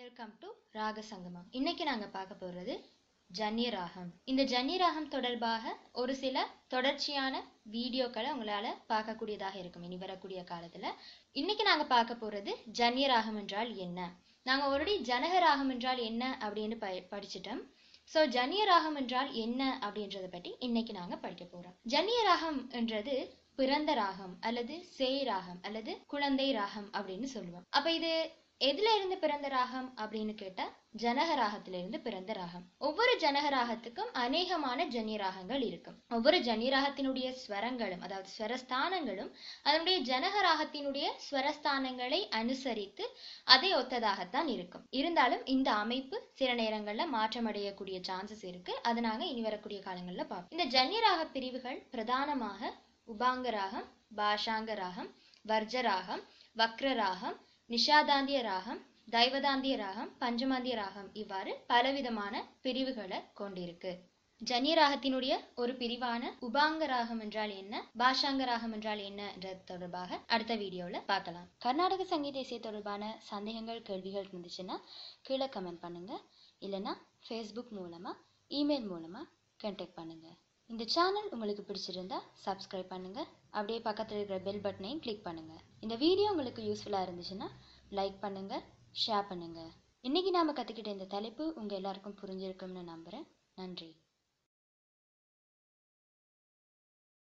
welcome to ராக சங்கமம் இன்னைக்கு நாங்க பார்க்க போறது ஜன்னிய ராகம் இந்த ஜன்னிய ராகம் தொடர்பாக ஒரு சில தொடர்ச்சியான வீடியோக்களை உங்களால பார்க்கக்கூடியதாக இருக்கும் இனி வரக்கூடிய காலத்துல இன்னைக்கு நாங்க பார்க்க போறது ஜன்னிய ராகம் என்றால் என்ன நாங்க ஆல்ரெடி ஜனக ராகம் என்றால் என்ன அப்படின்னு ப படிச்சிட்டோம் ஸோ ஜன்னிய ராகம் என்றால் என்ன அப்படின்றத பற்றி இன்னைக்கு நாங்க படிக்க போறோம் ஜன்னிய ராகம் என்றது பிறந்த ராகம் அல்லது சேய் ராகம் அல்லது குழந்தை ராகம் அப்படின்னு சொல்லுவோம் அப்ப இது எதுல இருந்து பிறந்த ராகம் அப்படின்னு கேட்டா ஜனக ராகத்துல இருந்து பிறந்த ராகம் ஒவ்வொரு ஜனக ராகத்துக்கும் அநேகமான ஜன்னிய ராகங்கள் இருக்கும் ஒவ்வொரு ஜன்னிய ராகத்தினுடைய ஸ்வரங்களும் அதாவது ஸ்வரஸ்தானங்களும் அதனுடைய ஜனக ராகத்தினுடைய ஸ்வரஸ்தானங்களை அனுசரித்து அதை ஒத்ததாகத்தான் இருக்கும் இருந்தாலும் இந்த அமைப்பு சில நேரங்கள்ல மாற்றமடையக்கூடிய சான்சஸ் இருக்கு அதை நாங்க இனி வரக்கூடிய காலங்கள்ல பார்ப்போம் இந்த ஜன்னிய ராக பிரிவுகள் பிரதானமாக உபாங்க ராகம் பாஷாங்க ராகம் வர்ஜ ராகம் வக்ர ராகம் நிஷாதாந்திய ராகம் தைவதாந்திய ராகம் பஞ்சமாந்திய ராகம் இவ்வாறு பலவிதமான பிரிவுகளை கொண்டிருக்கு ஜன்னிய ராகத்தினுடைய ஒரு பிரிவான உபாங்க ராகம் என்றால் என்ன பாஷாங்க ராகம் என்றால் என்ன என்ற தொடர்பாக அடுத்த வீடியோல பார்க்கலாம் கர்நாடக சங்கீத இசை தொடர்பான சந்தேகங்கள் கேள்விகள் இருந்துச்சுன்னா கீழே கமெண்ட் பண்ணுங்க இல்லைன்னா ஃபேஸ்புக் மூலமா இமெயில் மூலமா கான்டாக்ட் பண்ணுங்க இந்த சேனல் உங்களுக்கு பிடிச்சிருந்தா சப்ஸ்கிரைப் பண்ணுங்க அப்படியே பக்கத்தில் இருக்கிற பெல் பட்டனையும் கிளிக் பண்ணுங்க இந்த வீடியோ உங்களுக்கு யூஸ்ஃபுல்லாக இருந்துச்சுன்னா லைக் பண்ணுங்க ஷேர் பண்ணுங்க இன்னைக்கு நாம கத்துக்கிட்ட இந்த தலைப்பு உங்க எல்லாருக்கும் புரிஞ்சிருக்கும்னு நம்புறேன் நன்றி